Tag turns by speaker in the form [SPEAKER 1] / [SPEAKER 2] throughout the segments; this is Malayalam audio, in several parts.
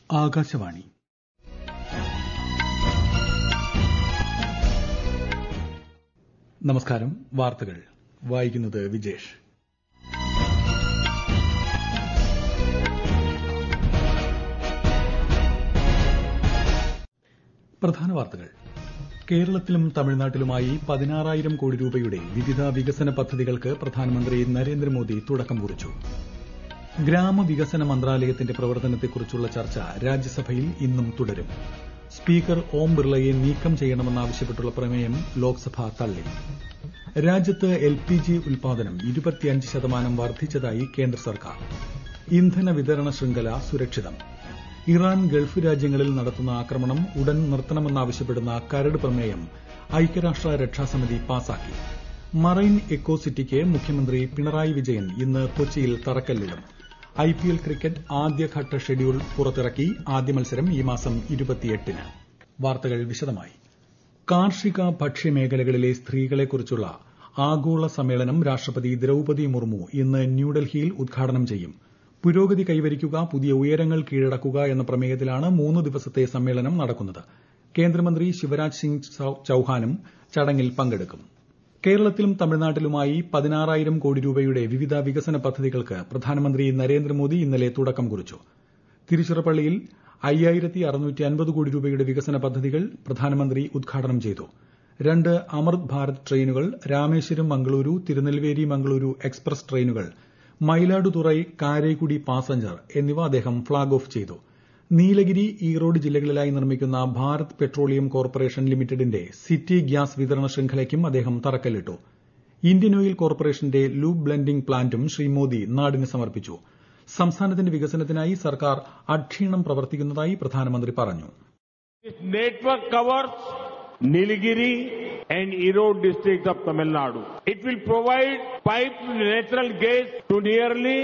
[SPEAKER 1] ആകാശവാണി നമസ്കാരം വാർത്തകൾ വായിക്കുന്നത് വിജേഷ് പ്രധാന വാർത്തകൾ കേരളത്തിലും തമിഴ്നാട്ടിലുമായി പതിനാറായിരം കോടി രൂപയുടെ വിവിധ വികസന പദ്ധതികൾക്ക് പ്രധാനമന്ത്രി നരേന്ദ്രമോദി തുടക്കം കുറിച്ചു ഗ്രാമവികസന മന്ത്രാലയത്തിന്റെ പ്രവർത്തനത്തെക്കുറിച്ചുള്ള ചർച്ച രാജ്യസഭയിൽ ഇന്നും തുടരും സ്പീക്കർ ഓം ബിർളയെ നീക്കം ചെയ്യണമെന്നാവശ്യപ്പെട്ടുള്ള പ്രമേയം ലോക്സഭ തള്ളി രാജ്യത്ത് എൽപിജി ഉൽപാദനം ശതമാനം വർദ്ധിച്ചതായി കേന്ദ്ര സർക്കാർ ഇന്ധന വിതരണ ശൃംഖല സുരക്ഷിതം ഇറാൻ ഗൾഫ് രാജ്യങ്ങളിൽ നടത്തുന്ന ആക്രമണം ഉടൻ നിർത്തണമെന്നാവശ്യപ്പെടുന്ന കരട് പ്രമേയം ഐക്യരാഷ്ട്ര രക്ഷാസമിതി പാസാക്കി മറൈൻ എക്കോ സിറ്റിക്ക് മുഖ്യമന്ത്രി പിണറായി വിജയൻ ഇന്ന് കൊച്ചിയിൽ തറക്കല്ലിടും ഐപിഎൽ ക്രിക്കറ്റ് ആദ്യഘട്ട ഷെഡ്യൂൾ പുറത്തിറക്കി ആദ്യ മത്സരം ഈ മാസം ന് വാർത്തകൾ വിശദമായി കാർഷിക ഭക്ഷ്യമേഖലകളിലെ സ്ത്രീകളെക്കുറിച്ചുള്ള ആഗോള സമ്മേളനം രാഷ്ട്രപതി ദ്രൌപതി മുർമു ഇന്ന് ന്യൂഡൽഹിയിൽ ഉദ്ഘാടനം ചെയ്യും പുരോഗതി കൈവരിക്കുക പുതിയ ഉയരങ്ങൾ കീഴടക്കുക എന്ന പ്രമേയത്തിലാണ് മൂന്ന് ദിവസത്തെ സമ്മേളനം നടക്കുന്നത് കേന്ദ്രമന്ത്രി ശിവരാജ് സിംഗ് ചൌഹാനും ചടങ്ങിൽ പങ്കെടുക്കും കേരളത്തിലും തമിഴ്നാട്ടിലുമായി പതിനാറായിരം കോടി രൂപയുടെ വിവിധ വികസന പദ്ധതികൾക്ക് പ്രധാനമന്ത്രി നരേന്ദ്രമോദി ഇന്നലെ തുടക്കം കുറിച്ചു തിരുച്ചിറപ്പള്ളിയിൽ അയ്യായിരത്തി അറുന്നൂറ്റി അൻപത് കോടി രൂപയുടെ വികസന പദ്ധതികൾ പ്രധാനമന്ത്രി ഉദ്ഘാടനം ചെയ്തു രണ്ട് അമൃത് ഭാരത് ട്രെയിനുകൾ രാമേശ്വരം മംഗളൂരു തിരുനെൽവേലി മംഗളൂരു എക്സ്പ്രസ് ട്രെയിനുകൾ മയിലാടുതുറൈ കാരൈക്കുടി പാസഞ്ചർ എന്നിവ അദ്ദേഹം ഫ്ളാഗ് ഓഫ് ചെയ്തു നീലഗിരി ഈറോഡ് ജില്ലകളിലായി നിർമ്മിക്കുന്ന ഭാരത് പെട്രോളിയം കോർപ്പറേഷൻ ലിമിറ്റഡിന്റെ സിറ്റി ഗ്യാസ് വിതരണ ശൃംഖലയ്ക്കും അദ്ദേഹം തറക്കല്ലിട്ടു ഇന്ത്യൻ ഓയിൽ കോർപ്പറേഷന്റെ ലൂബ് ബ്ലെൻഡിംഗ് പ്ലാന്റും ശ്രീ മോദി നാടിന് സമർപ്പിച്ചു സംസ്ഥാനത്തിന്റെ വികസനത്തിനായി സർക്കാർ അക്ഷീണം പ്രവർത്തിക്കുന്നതായി പ്രധാനമന്ത്രി പറഞ്ഞു
[SPEAKER 2] network covers Nilgiri and Erode districts of Tamil Nadu. It will provide piped natural gas to nearly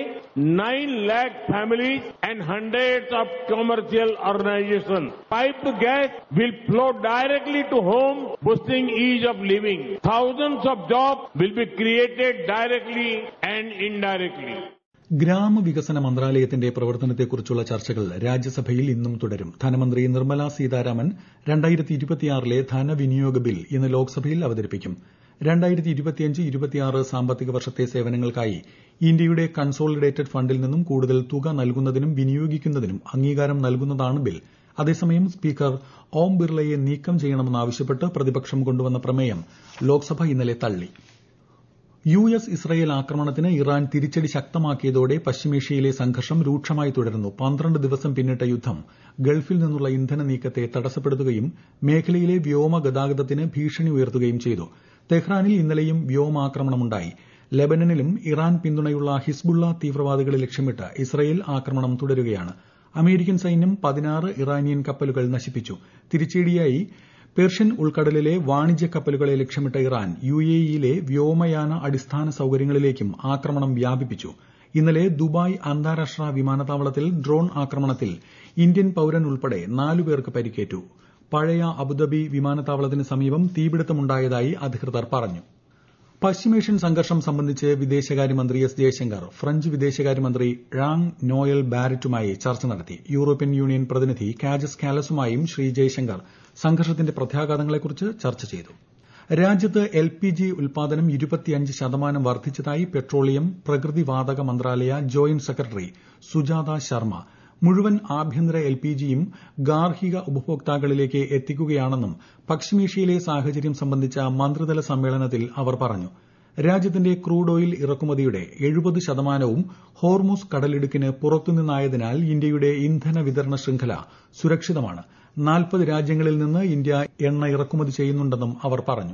[SPEAKER 2] 9 lakh families and hundreds of commercial organizations. Piped gas will flow directly to homes, boosting ease of living. Thousands of jobs will be created directly and indirectly.
[SPEAKER 1] ഗ്രാമവികസന മന്ത്രാലയത്തിന്റെ പ്രവർത്തനത്തെക്കുറിച്ചുള്ള ചർച്ചകൾ രാജ്യസഭയിൽ ഇന്നും തുടരും ധനമന്ത്രി നിർമ്മല സീതാരാമൻ ലെ ധനവിനിയോഗ ബിൽ ഇന്ന് ലോക്സഭയിൽ അവതരിപ്പിക്കും സാമ്പത്തിക വർഷത്തെ സേവനങ്ങൾക്കായി ഇന്ത്യയുടെ കൺസോളിഡേറ്റഡ് ഫണ്ടിൽ നിന്നും കൂടുതൽ തുക നൽകുന്നതിനും വിനിയോഗിക്കുന്നതിനും അംഗീകാരം നൽകുന്നതാണ് ബിൽ അതേസമയം സ്പീക്കർ ഓം ബിർളയെ നീക്കം ചെയ്യണമെന്നാവശ്യപ്പെട്ട് പ്രതിപക്ഷം കൊണ്ടുവന്ന പ്രമേയം ലോക്സഭ ഇന്നലെ തള്ളി യു എസ് ഇസ്രയേൽ ആക്രമണത്തിന് ഇറാൻ തിരിച്ചടി ശക്തമാക്കിയതോടെ പശ്ചിമേഷ്യയിലെ സംഘർഷം രൂക്ഷമായി തുടരുന്നു പന്ത്രണ്ട് ദിവസം പിന്നിട്ട യുദ്ധം ഗൾഫിൽ നിന്നുള്ള ഇന്ധന നീക്കത്തെ തടസ്സപ്പെടുത്തുകയും മേഖലയിലെ വ്യോമ ഗതാഗതത്തിന് ഭീഷണി ഉയർത്തുകയും ചെയ്തു തെഹ്റാനിൽ ഇന്നലെയും വ്യോമാക്രമണമുണ്ടായി ലെബനനിലും ഇറാൻ പിന്തുണയുള്ള ഹിസ്ബുള്ള തീവ്രവാദികളെ ലക്ഷ്യമിട്ട് ഇസ്രയേൽ ആക്രമണം തുടരുകയാണ് അമേരിക്കൻ സൈന്യം പതിനാറ് ഇറാനിയൻ കപ്പലുകൾ നശിപ്പിച്ചു തിരിച്ചടിയായി പേർഷ്യൻ ഉൾക്കടലിലെ വാണിജ്യ കപ്പലുകളെ ലക്ഷ്യമിട്ട ഇറാൻ യുഎഇയിലെ വ്യോമയാന അടിസ്ഥാന സൌകര്യങ്ങളിലേക്കും ആക്രമണം വ്യാപിപ്പിച്ചു ഇന്നലെ ദുബായ് അന്താരാഷ്ട്ര വിമാനത്താവളത്തിൽ ഡ്രോൺ ആക്രമണത്തിൽ ഇന്ത്യൻ പൌരൻ ഉൾപ്പെടെ നാലുപേർക്ക് പരിക്കേറ്റു പഴയ അബുദാബി വിമാനത്താവളത്തിന് സമീപം തീപിടുത്തമുണ്ടായതായി അധികൃതർ പറഞ്ഞു പശ്ചിമേഷ്യൻ സംഘർഷം സംബന്ധിച്ച് വിദേശകാര്യമന്ത്രി എസ് ജയശങ്കർ ഫ്രഞ്ച് വിദേശകാര്യമന്ത്രി ഴാങ് നോയൽ ബാരറ്റുമായി ചർച്ച നടത്തി യൂറോപ്യൻ യൂണിയൻ പ്രതിനിധി കാജസ് കാലസുമായും ശ്രീ ജയശങ്കർ സംഘർഷത്തിന്റെ പ്രത്യാഘാതങ്ങളെക്കുറിച്ച് ചർച്ച ചെയ്തു രാജ്യത്ത് എൽപിജി ഉൽപാദനം ശതമാനം വർദ്ധിച്ചതായി പെട്രോളിയം പ്രകൃതിവാതക മന്ത്രാലയ ജോയിന്റ് സെക്രട്ടറി സുജാത ശർമ്മ മുഴുവൻ ആഭ്യന്തര എൽപിജിയും ഗാർഹിക ഉപഭോക്താക്കളിലേക്ക് എത്തിക്കുകയാണെന്നും പശ്ചിമേഷ്യയിലെ സാഹചര്യം സംബന്ധിച്ച മന്ത്രിതല സമ്മേളനത്തിൽ അവർ പറഞ്ഞു രാജ്യത്തിന്റെ ക്രൂഡ് ഓയിൽ ഇറക്കുമതിയുടെ എഴുപത് ശതമാനവും ഹോർമുസ് കടലിടുക്കിന് പുറത്തുനിന്നായതിനാൽ ഇന്ത്യയുടെ ഇന്ധന വിതരണ ശൃംഖല സുരക്ഷിതമാണ് നാൽപ്പത് രാജ്യങ്ങളിൽ നിന്ന് ഇന്ത്യ എണ്ണ ഇറക്കുമതി ചെയ്യുന്നുണ്ടെന്നും അവർ പറഞ്ഞു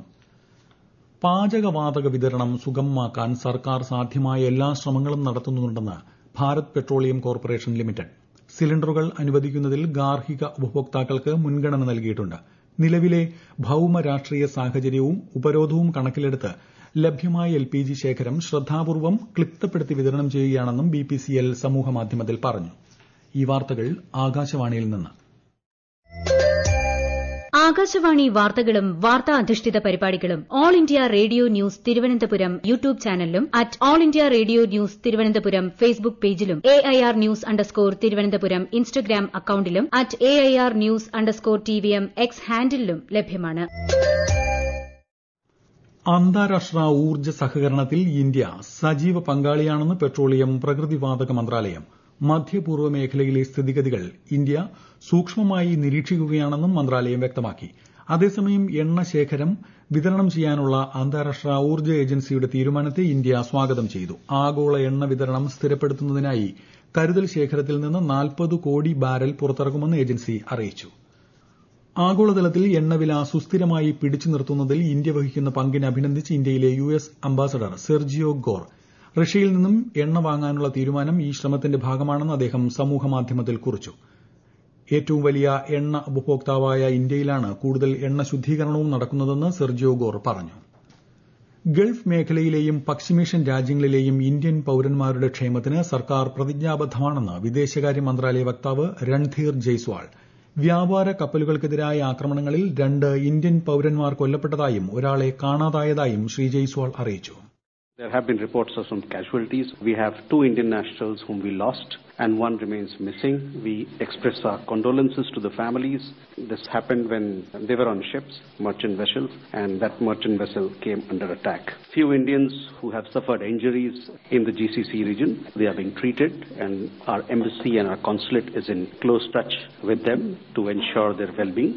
[SPEAKER 1] പാചകവാതക വിതരണം സുഗമമാക്കാൻ സർക്കാർ സാധ്യമായ എല്ലാ ശ്രമങ്ങളും നടത്തുന്നുണ്ടെന്ന് ഭാരത് പെട്രോളിയം കോർപ്പറേഷൻ ലിമിറ്റഡ് സിലിണ്ടറുകൾ അനുവദിക്കുന്നതിൽ ഗാർഹിക ഉപഭോക്താക്കൾക്ക് മുൻഗണന നൽകിയിട്ടുണ്ട് നിലവിലെ ഭൌമ രാഷ്ട്രീയ സാഹചര്യവും ഉപരോധവും കണക്കിലെടുത്ത് ലഭ്യമായ എൽപിജി ശേഖരം ശ്രദ്ധാപൂർവ്വം ക്ലിപ്തപ്പെടുത്തി വിതരണം ചെയ്യുകയാണെന്നും ബിപിസിഎൽ സമൂഹമാധ്യമത്തിൽ പറഞ്ഞു ഈ വാർത്തകൾ ആകാശവാണിയിൽ നിന്ന്
[SPEAKER 3] ആകാശവാണി വാർത്തകളും വാർത്താ അധിഷ്ഠിത പരിപാടികളും All India Radio News Thiruvananthapuram YouTube ചാനലിലും at All India Radio News Thiruvananthapuram Facebook പേജിലും A I R news underscore Thiruvananthapuram Instagram അക്കൌണ്ടിലും at A I R news underscore T V M X ഹാൻഡിലും ലഭ്യമാണ്
[SPEAKER 1] അന്താരാഷ്ട്ര ഊർജ്ജ സഹകരണത്തിൽ ഇന്ത്യ സജീവ പങ്കാളിയാണെന്ന് പെട്രോളിയം പ്രകൃതിവാതക മന്ത്രാലയം മധ്യപൂർവ്വ മേഖലയിലെ സ്ഥിതിഗതികൾ ഇന്ത്യ സൂക്ഷ്മമായി നിരീക്ഷിക്കുകയാണെന്നും മന്ത്രാലയം വ്യക്തമാക്കി അതേസമയം എണ്ണ ശേഖരം വിതരണം ചെയ്യാനുള്ള അന്താരാഷ്ട്ര ഊർജ്ജ ഏജൻസിയുടെ തീരുമാനത്തെ ഇന്ത്യ സ്വാഗതം ചെയ്തു ആഗോള എണ്ണ വിതരണം സ്ഥിരപ്പെടുത്തുന്നതിനായി കരുതൽ ശേഖരത്തിൽ നിന്ന് നാൽപ്പത് കോടി ബാരൽ പുറത്തിറക്കുമെന്ന് ഏജൻസി അറിയിച്ചു ആഗോളതലത്തിൽ എണ്ണവില സുസ്ഥിരമായി പിടിച്ചു നിർത്തുന്നതിൽ ഇന്ത്യ വഹിക്കുന്ന പങ്കിനെ അഭിനന്ദിച്ച് ഇന്ത്യയിലെ U S ambassador Sergio Gor റഷ്യയിൽ നിന്നും എണ്ണ വാങ്ങാനുള്ള തീരുമാനം ഈ ശ്രമത്തിന്റെ ഭാഗമാണെന്ന് അദ്ദേഹം സമൂഹമാധ്യമത്തിൽ കുറിച്ചു ഏറ്റവും വലിയ എണ്ണ ഉപഭോക്താവായ ഇന്ത്യയിലാണ് കൂടുതൽ എണ്ണ ശുദ്ധീകരണവും നടക്കുന്നതെന്ന് സെർജിയോ ഗോർ പറഞ്ഞു ഗൾഫ് മേഖലയിലെയും പശ്ചിമേഷ്യൻ രാജ്യങ്ങളിലെയും ഇന്ത്യൻ പൌരന്മാരുടെ ക്ഷേമത്തിന് സർക്കാർ പ്രതിജ്ഞാബദ്ധമാണെന്ന് വിദേശകാര്യ മന്ത്രാലയ വക്താവ് രൺധീർ ജയ്സ്വാൾ വ്യാപാര കപ്പലുകൾക്കെതിരായ ആക്രമണങ്ങളിൽ രണ്ട് ഇന്ത്യൻ പൌരന്മാർ കൊല്ലപ്പെട്ടതായും ഒരാളെ കാണാതായതായും ശ്രീ ജയ്സ്വാൾ അറിയിച്ചു
[SPEAKER 4] There have been reports of some casualties. We have two Indian nationals whom we lost and one remains missing. We express our condolences to the families. This happened when they were on ships, merchant vessels, and that merchant vessel came under attack. Few Indians who have suffered injuries in the GCC region, they are being treated and our embassy and our consulate is in close touch with them to ensure their well-being.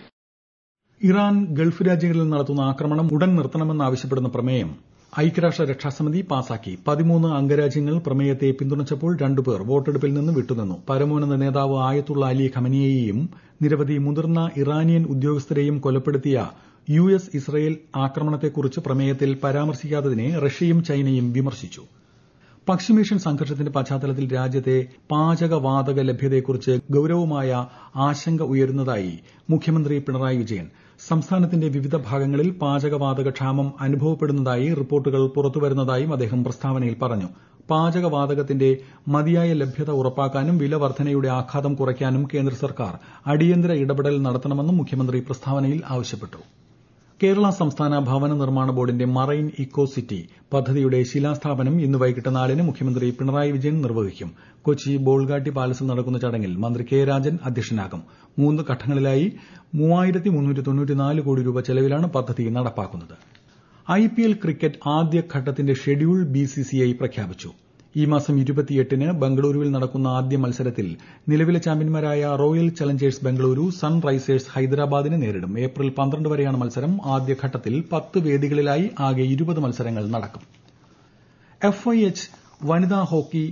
[SPEAKER 1] Iran Gulf രാജ്യങ്ങളിൽ നടത്തുന്ന ആക്രമണം ഉടൻ നിർത്തണമെന്നാവശ്യപ്പെടുന്ന പ്രമേയം ഐക്യരാഷ്ട്ര രക്ഷാസമിതി പാസാക്കി പതിമൂന്ന് അംഗരാജ്യങ്ങൾ പ്രമേയത്തെ പിന്തുണച്ചപ്പോൾ രണ്ടുപേർ വോട്ടെടുപ്പിൽ നിന്ന് വിട്ടുനിന്നു പരമോന്നത നേതാവ് ആയത്തുള്ള അലി ഖമനിയെയും നിരവധി മുതിർന്ന ഇറാനിയൻ ഉദ്യോഗസ്ഥരെയും കൊലപ്പെടുത്തിയ യു എസ് ഇസ്രയേൽ ആക്രമണത്തെക്കുറിച്ച് പ്രമേയത്തിൽ പരാമർശിക്കാത്തതിനെ റഷ്യയും ചൈനയും വിമർശിച്ചു പശ്ചിമേഷ്യൻ സംഘർഷത്തിന്റെ പശ്ചാത്തലത്തിൽ രാജ്യത്തെ പാചകവാതക ലഭ്യതയെക്കുറിച്ച് ഗൌരവമായ ആശങ്ക ഉയരുന്നതായി മുഖ്യമന്ത്രി പിണറായി വിജയൻ സംസ്ഥാനത്തിന്റെ വിവിധ ഭാഗങ്ങളിൽ പാചകവാതക ക്ഷാമം അനുഭവപ്പെടുന്നതായി റിപ്പോർട്ടുകൾ പുറത്തുവരുന്നതായും അദ്ദേഹം പ്രസ്താവനയിൽ പറഞ്ഞു പാചകവാതകത്തിന്റെ മതിയായ ലഭ്യത ഉറപ്പാക്കാനും വില വർധനയുടെ ആഘാതം കുറയ്ക്കാനും കേന്ദ്ര സർക്കാർ അടിയന്തര ഇടപെടൽ നടത്തണമെന്നും മുഖ്യമന്ത്രി പ്രസ്താവനയിൽ ആവശ്യപ്പെട്ടു കേരള സംസ്ഥാന ഭവന നിർമ്മാണ ബോർഡിന്റെ മറൈൻ ഇക്കോ സിറ്റി പദ്ധതിയുടെ ശിലാസ്ഥാപനം ഇന്ന് വൈകിട്ട് നാലിന് മുഖ്യമന്ത്രി പിണറായി വിജയൻ നിർവഹിക്കും കൊച്ചി ബോൾഗാട്ടി പാലസിൽ നടക്കുന്ന ചടങ്ങിൽ മന്ത്രി കെ രാജൻ അധ്യക്ഷനാകും മൂന്ന് ഘട്ടങ്ങളിലായി കോടി രൂപ ചെലവിലാണ് പദ്ധതി നടപ്പാക്കുന്നത് ഐപിഎൽ ക്രിക്കറ്റ് ആദ്യഘട്ടത്തിന്റെ ഷെഡ്യൂൾ ബിസിസിഐ പ്രഖ്യാപിച്ചു ഈ മാസം ന് ബംഗളൂരുവിൽ നടക്കുന്ന ആദ്യ മത്സരത്തിൽ നിലവിലെ ചാമ്പ്യന്മാരായ റോയൽ ചലഞ്ചേഴ്സ് ബംഗളൂരു സൺറൈസേഴ്സ് ഹൈദരാബാദിനെ നേരിടും ഏപ്രിൽ പന്ത്രണ്ട് വരെയാണ് മത്സരം ആദ്യഘട്ടത്തിൽ പത്ത് വേദികളിലായി ആകെ ഇരുപത് മത്സരങ്ങൾ നടക്കും എഫ്ഐഎച്ച് വനിതാ ഹോക്കി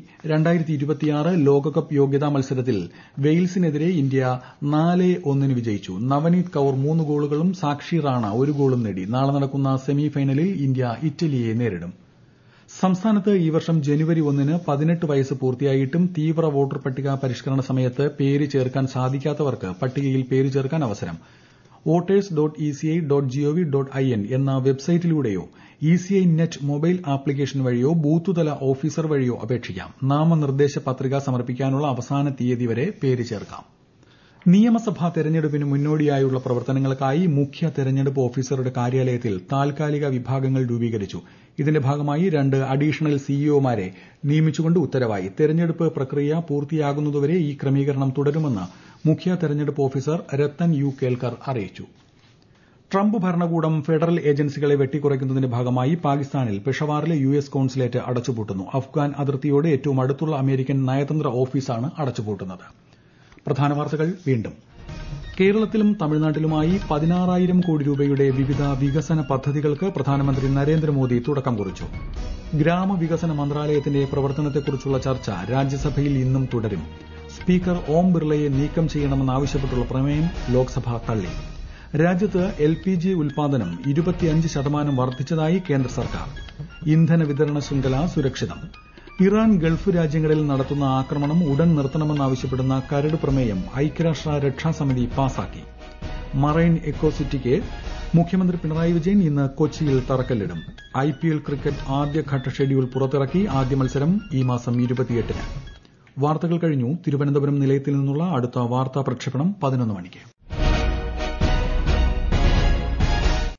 [SPEAKER 1] ലോകകപ്പ് യോഗ്യതാ മത്സരത്തിൽ വെയിൽസിനെതിരെ ഇന്ത്യ നാല് ഒന്നിന് വിജയിച്ചു നവനീത് കൌർ മൂന്ന് ഗോളുകളും സാക്ഷി റാണ ഒരു ഗോളും നേടി നാളെ നടക്കുന്ന സെമി ഫൈനലിൽ ഇന്ത്യ ഇറ്റലിയെ നേരിടും സംസ്ഥാനത്ത് ഈ വർഷം ജനുവരി ഒന്നിന് പതിനെട്ട് വയസ്സ് പൂർത്തിയായിട്ടും തീവ്ര വോട്ടർ പട്ടിക പരിഷ്കരണ സമയത്ത് പേര് ചേർക്കാൻ സാധിക്കാത്തവർക്ക് പട്ടികയിൽ പേര് ചേർക്കാൻ അവസരം voters dot ECI dot G O V dot I N എന്ന വെബ്സൈറ്റിലൂടെയോ ഇസിഐ നെറ്റ് മൊബൈൽ ആപ്ലിക്കേഷൻ വഴിയോ ബൂത്തുതല ഓഫീസർ വഴിയോ അപേക്ഷിക്കാം നാമനിർദ്ദേശ പത്രിക സമർപ്പിക്കാനുള്ള അവസാന തീയതി വരെ പേര് ചേർക്കാം നിയമസഭാ തെരഞ്ഞെടുപ്പിന് മുന്നോടിയായുള്ള പ്രവർത്തനങ്ങൾക്കായി മുഖ്യ തെരഞ്ഞെടുപ്പ് ഓഫീസറുടെ കാര്യാലയത്തിൽ താൽക്കാലിക വിഭാഗങ്ങൾ രൂപീകരിച്ചു ഇതിന്റെ ഭാഗമായി രണ്ട് അഡീഷണൽ സിഇഒമാരെ നിയമിച്ചുകൊണ്ട് ഉത്തരവായി തെരഞ്ഞെടുപ്പ് പ്രക്രിയ പൂർത്തിയാകുന്നതുവരെ ഈ ക്രമീകരണം തുടരുമെന്ന് മുഖ്യ തെരഞ്ഞെടുപ്പ് ഓഫീസർ രത്തൻ യു കേൽക്കർ അറിയിച്ചു ട്രംപ് ഭരണകൂടം ഫെഡറൽ ഏജൻസികളെ വെട്ടിക്കുറയ്ക്കുന്നതിന്റെ ഭാഗമായി പാകിസ്ഥാനിൽ പെഷവാറിലെ യു എസ് കോൺസുലേറ്റ് അടച്ചുപൂട്ടുന്നു അഫ്ഗാൻ അതിർത്തിയോട് ഏറ്റവും അടുത്തുള്ള അമേരിക്കൻ നയതന്ത്ര ഓഫീസാണ് അടച്ചുപൂട്ടുന്നത് പ്രധാന വാർത്തകൾ വീണ്ടും കേരളത്തിലും തമിഴ്നാട്ടിലുമായി പതിനാറായിരം കോടി രൂപയുടെ വിവിധ വികസന പദ്ധതികൾക്ക് പ്രധാനമന്ത്രി നരേന്ദ്രമോദി തുടക്കം കുറിച്ചു ഗ്രാമവികസന മന്ത്രാലയത്തിന്റെ പ്രവർത്തനത്തെക്കുറിച്ചുള്ള ചർച്ച രാജ്യസഭയിൽ ഇന്നും തുടരും സ്പീക്കർ ഓം ബിർളയെ നീക്കം ചെയ്യണമെന്നാവശ്യപ്പെട്ടുള്ള പ്രമേയം ലോക്സഭ തള്ളി രാജ്യത്ത് എൽ പി ജി ഉൽപാദനം ഇരുപത്തിയഞ്ച് ശതമാനം വർദ്ധിച്ചതായി കേന്ദ്ര സർക്കാർ ഇന്ധന വിതരണ ശൃംഖല സുരക്ഷിതം ഇറാൻ ഗൾഫ് രാജ്യങ്ങളിൽ നടത്തുന്ന ആക്രമണം ഉടൻ നിർത്തണമെന്നാവശ്യപ്പെടുന്ന കരട് പ്രമേയം ഐക്യരാഷ്ട്ര രക്ഷാസമിതി പാസാക്കി മറൈൻ എക്കോസിറ്റിക്ക് മുഖ്യമന്ത്രി പിണറായി വിജയൻ ഇന്ന് കൊച്ചിയിൽ തറക്കല്ലിടും ഐപിഎൽ ക്രിക്കറ്റ് ആദ്യഘട്ട ഷെഡ്യൂൾ പുറത്തിറക്കി ആദ്യ മത്സരം ഈ മാസം ഇരുപത്തിയെട്ടിന് വാർത്തകൾ കഴിഞ്ഞു തിരുവനന്തപുരം നിലയത്തിൽ നിന്നുള്ള അടുത്ത വാർത്താ പ്രക്ഷേപണം പതിനൊന്ന് മണിക്ക്